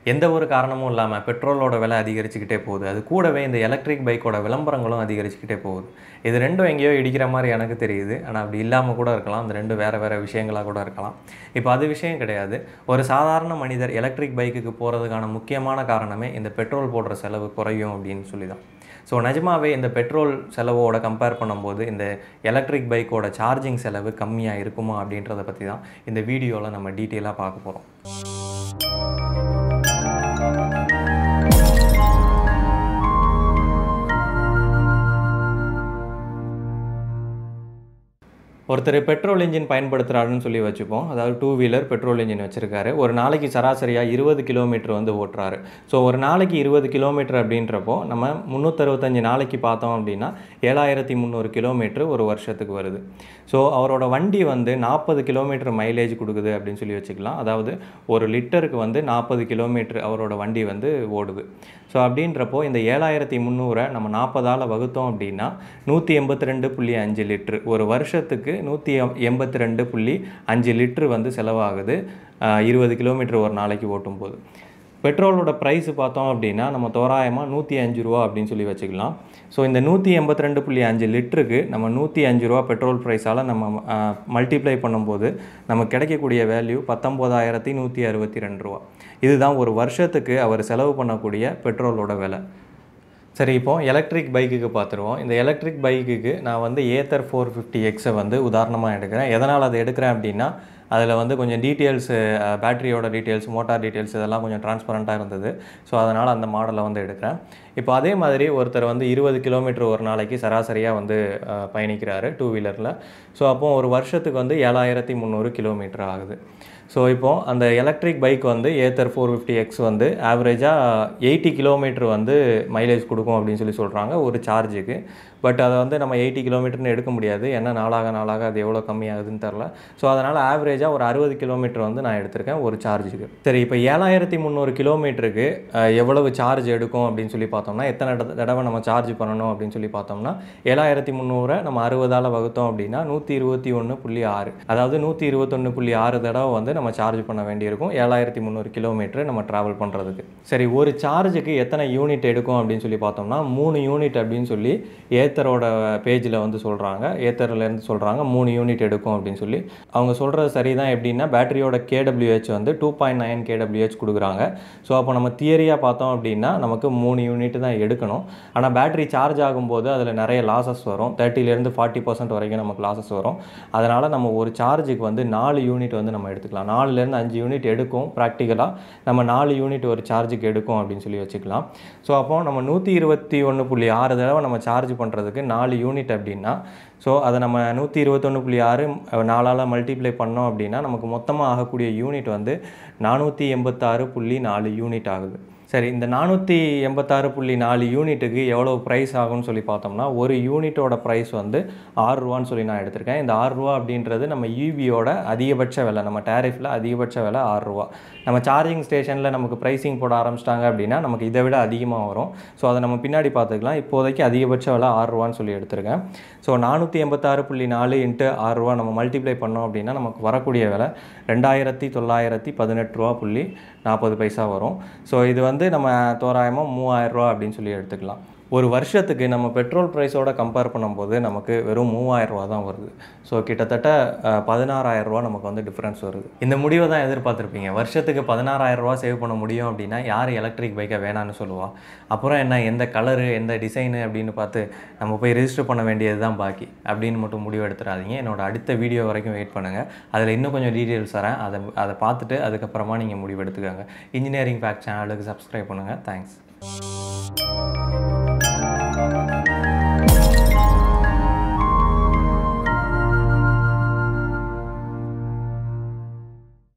எந்த ஒரு காரணமும் இல்லாமல் பெட்ரோலோட விலை அதிகரிச்சுக்கிட்டே போகுது அது கூடவே இந்த எலக்ட்ரிக் பைக்கோட விளம்பரங்களும் அதிகரிச்சுக்கிட்டே போகுது இது ரெண்டும் எங்கேயோ இடிக்கிற மாதிரி எனக்கு தெரியுது ஆனால் அப்படி இல்லாமல் கூட இருக்கலாம் அந்த ரெண்டு வேறு வேறு விஷயங்களாக கூட இருக்கலாம் இப்போ அது விஷயம் கிடையாது ஒரு சாதாரண மனிதர் எலக்ட்ரிக் பைக்குக்கு போகிறதுக்கான முக்கியமான காரணமே இந்த பெட்ரோல் போடுற செலவு குறையும் அப்படின்னு சொல்லி தான் ஸோ நிஜமாவே இந்த பெட்ரோல் செலவோட கம்பேர் பண்ணும்போது இந்த எலக்ட்ரிக் பைக்கோட சார்ஜிங் செலவு கம்மியாக இருக்குமா அப்படின்றத பற்றி தான் இந்த வீடியோவில் நம்ம டீட்டெயிலாக பார்க்க போகிறோம் ஒருத்தர் பெட்ரோல் இன்ஜின் பயன்படுத்துகிறாருன்னு சொல்லி வச்சுப்போம் அதாவது டூ வீலர் பெட்ரோல் இன்ஜின் வச்சுருக்காரு ஒரு நாளைக்கு சராசரியாக இருபது கிலோமீட்டர் வந்து ஓட்டுறாரு ஸோ ஒரு நாளைக்கு இருபது கிலோமீட்டர் அப்படின்றப்போ நம்ம முந்நூற்றறுபத்தஞ்சு நாளைக்கு பார்த்தோம் அப்படின்னா ஏழாயிரத்தி முந்நூறு கிலோமீட்டர் ஒரு வருஷத்துக்கு வருது ஸோ அவரோட வண்டி வந்து நாற்பது கிலோமீட்டர் மைலேஜ் கொடுக்குது அப்படின்னு சொல்லி வச்சுக்கலாம் அதாவது ஒரு லிட்டருக்கு வந்து நாற்பது கிலோமீட்டர் அவரோட வண்டி வந்து ஓடுது ஸோ அப்படின்றப்போ இந்த ஏழாயிரத்தி முந்நூறை நம்ம நாற்பதால் வகுத்தோம் அப்படின்னா நூற்றி எண்பத்தி ரெண்டு புள்ளி அஞ்சு லிட்ரு ஒரு வருஷத்துக்கு நூற்றி எண்பத்தி ரெண்டு புள்ளி அஞ்சு லிட்ரு வந்து செலவாகுது இருபது கிலோமீட்டர் ஒரு நாளைக்கு ஓட்டும் போது பெட்ரோலோட ப்ரைஸ் பார்த்தோம் அப்படின்னா நம்ம தோராயமாக நூற்றி அஞ்சு ரூபா அப்படின்னு சொல்லி வச்சுக்கலாம் ஸோ இந்த நூற்றி எண்பத்தி ரெண்டு புள்ளி அஞ்சு லிட்டருக்கு நம்ம நூற்றி அஞ்சு ரூபா பெட்ரோல் ப்ரைஸால் நம்ம மல்டிப்ளை பண்ணும்போது நமக்கு கிடைக்கக்கூடிய வேல்யூ பத்தொம்போதாயிரத்தி நூற்றி அறுபத்தி ரெண்டு ரூபா இதுதான் ஒரு வருஷத்துக்கு அவர் செலவு பண்ணக்கூடிய பெட்ரோலோட விலை சரி இப்போ எலக்ட்ரிக் பைக்குக்கு பார்த்துருவோம் இந்த எலக்ட்ரிக் பைக்குக்கு நான் வந்து ஏத்தர் ஃபோர் ஃபிஃப்டி எக்ஸை வந்து உதாரணமாக எடுக்கிறேன் எதனால் அதை எடுக்கிறேன் அப்படின்னா அதில் வந்து கொஞ்சம் டீட்டெயில்ஸு பேட்டரியோட டீட்டெயில்ஸ் மோட்டார் டீட்டெயில்ஸ் இதெல்லாம் கொஞ்சம் டிரான்ஸ்பரண்ட்டாக இருந்தது ஸோ அதனால் அந்த மாடலை வந்து எடுக்கிறேன் இப்போ அதே மாதிரி ஒருத்தர் வந்து இருபது கிலோமீட்டர் ஒரு நாளைக்கு சராசரியாக வந்து பயணிக்கிறாரு டூ வீலரில் ஸோ அப்போது ஒரு வருஷத்துக்கு வந்து ஏழாயிரத்தி முந்நூறு கிலோமீட்டர் ஆகுது ஸோ இப்போது அந்த எலக்ட்ரிக் பைக் வந்து ஏத்தர் ஃபோர் ஃபிஃப்டி எக்ஸ் வந்து ஆவரேஜாக எயிட்டி கிலோமீட்டர் வந்து மைலேஜ் கொடுக்கும் அப்படின்னு சொல்லி சொல்கிறாங்க ஒரு சார்ஜுக்கு பட் அதை வந்து நம்ம எயிட்டி கிலோமீட்டர்னு எடுக்க முடியாது ஏன்னா நாளாக நாளாக அது எவ்வளோ கம்மியாகுதுன்னு தெரில ஸோ அதனால் ஆவரேஜாக ஒரு அறுபது கிலோமீட்டர் வந்து நான் எடுத்திருக்கேன் ஒரு சார்ஜுக்கு சரி இப்போ ஏழாயிரத்தி முந்நூறு கிலோமீட்டருக்கு எவ்வளவு சார்ஜ் எடுக்கும் அப்படின்னு சொல்லி பார்த்தோம்னா எத்தனை தடவை நம்ம சார்ஜ் பண்ணணும் அப்படின்னு சொல்லி பார்த்தோம்னா ஏழாயிரத்தி முந்நூறை நம்ம அறுபதால் வகுத்தோம் அப்படின்னா நூற்றி இருபத்தி ஒன்று புள்ளி ஆறு அதாவது நூற்றி இருபத்தொன்று புள்ளி ஆறு தடவை வந்து நம்ம சார்ஜ் பண்ண வேண்டியிருக்கும் ஏழாயிரத்தி முந்நூறு கிலோமீட்டர் நம்ம ட்ராவல் பண்ணுறதுக்கு சரி ஒரு சார்ஜுக்கு எத்தனை யூனிட் எடுக்கும் அப்படின்னு சொல்லி பார்த்தோம்னா மூணு யூனிட் அப்படின்னு சொல்லி ஏத்தரோட பேஜில் வந்து சொல்கிறாங்க ஏத்தர்லேருந்து சொல்கிறாங்க மூணு யூனிட் எடுக்கும் அப்படின்னு சொல்லி அவங்க சொல்கிறது சரி தான் எப்படின்னா பேட்டரியோட கேடபிள்யூஹெச் வந்து டூ பாயிண்ட் நைன் கேடபிள்யூஹெச் கொடுக்குறாங்க ஸோ அப்போ நம்ம தியரியாக பார்த்தோம் அப்படின்னா நமக்கு மூணு யூனிட் தான் எடுக்கணும் ஆனால் பேட்டரி சார்ஜ் ஆகும்போது அதில் நிறைய லாசஸ் வரும் தேர்ட்டிலேருந்து ஃபார்ட்டி பர்சன்ட் வரைக்கும் நமக்கு லாசஸ் வரும் அதனால் நம்ம ஒரு சார்ஜுக்கு வந்து நாலு யூனிட் வந்து நம்ம எடுத்துக்கலாம் நாலுலேருந்து அஞ்சு யூனிட் எடுக்கும் ப்ராக்டிக்கலாக நம்ம நாலு யூனிட் ஒரு சார்ஜுக்கு எடுக்கும் அப்படின்னு சொல்லி வச்சுக்கலாம் ஸோ அப்போ நம்ம நூற்றி இருபத்தி ஒன்று புள்ளி ஆறு தடவை நம்ம சார்ஜ் பண்ணுறதுக்கு நாலு யூனிட் அப்படின்னா ஸோ அதை நம்ம நூற்றி இருபத்தொன்று புள்ளி ஆறு நாலால் மல்டிப்ளை பண்ணோம் அப்படின்னா நமக்கு மொத்தமாக ஆகக்கூடிய யூனிட் வந்து நானூற்றி எண்பத்தாறு புள்ளி நாலு யூனிட் ஆகுது சரி இந்த நானூற்றி எண்பத்தாறு புள்ளி நாலு யூனிட்டுக்கு எவ்வளோ ப்ரைஸ் ஆகும்னு சொல்லி பார்த்தோம்னா ஒரு யூனிட்டோட ப்ரைஸ் வந்து ஆறு ரூபான்னு சொல்லி நான் எடுத்திருக்கேன் இந்த ஆறு ரூபா அப்படின்றது நம்ம யூபியோட அதிகபட்ச விலை நம்ம டேரிஃபில் அதிகபட்ச விலை ஆறு ரூபா நம்ம சார்ஜிங் ஸ்டேஷனில் நமக்கு ப்ரைஸிங் போட ஆரம்பிச்சிட்டாங்க அப்படின்னா நமக்கு இதை விட அதிகமாக வரும் ஸோ அதை நம்ம பின்னாடி பார்த்துக்கலாம் இப்போதைக்கு அதிகபட்ச விலை ஆறு ரூபான்னு சொல்லி எடுத்திருக்கேன் ஸோ நானூற்றி எண்பத்தாறு புள்ளி நாலு இன்ட்டு ஆறு ரூபா நம்ம மல்டிப்ளை பண்ணோம் அப்படின்னா நமக்கு வரக்கூடிய விலை ரெண்டாயிரத்தி தொள்ளாயிரத்தி பதினெட்டு ரூபா புள்ளி நாற்பது பைசா வரும் ஸோ இது வந்து நம்ம தோராயமாக மூவாயிரரூவா அப்படின்னு சொல்லி எடுத்துக்கலாம் ஒரு வருஷத்துக்கு நம்ம பெட்ரோல் ப்ரைஸோட கம்பேர் பண்ணும்போது நமக்கு வெறும் மூவாயிரரூவா தான் வருது ஸோ கிட்டத்தட்ட பதினாறாயிரரூவா நமக்கு வந்து டிஃப்ரென்ஸ் வருது இந்த முடிவை தான் எதிர்பார்த்துருப்பீங்க வருஷத்துக்கு பதினாறாயிரரூவா சேவ் பண்ண முடியும் அப்படின்னா யார் எலக்ட்ரிக் பைக்கை வேணான்னு சொல்லுவா அப்புறம் என்ன எந்த கலரு எந்த டிசைனு அப்படின்னு பார்த்து நம்ம போய் ரெஜிஸ்டர் பண்ண வேண்டியது தான் பாக்கி அப்படின்னு மட்டும் முடிவு எடுத்துடாதீங்க என்னோட அடுத்த வீடியோ வரைக்கும் வெயிட் பண்ணுங்கள் அதில் இன்னும் கொஞ்சம் டீட்டெயில்ஸ் தரேன் அதை அதை பார்த்துட்டு அதுக்கப்புறமா நீங்கள் முடிவு எடுத்துக்கோங்க இன்ஜினியரிங் ஃபேக்ட் சேனலுக்கு சப்ஸ்கிரைப் பண்ணுங்கள் தேங்க்ஸ்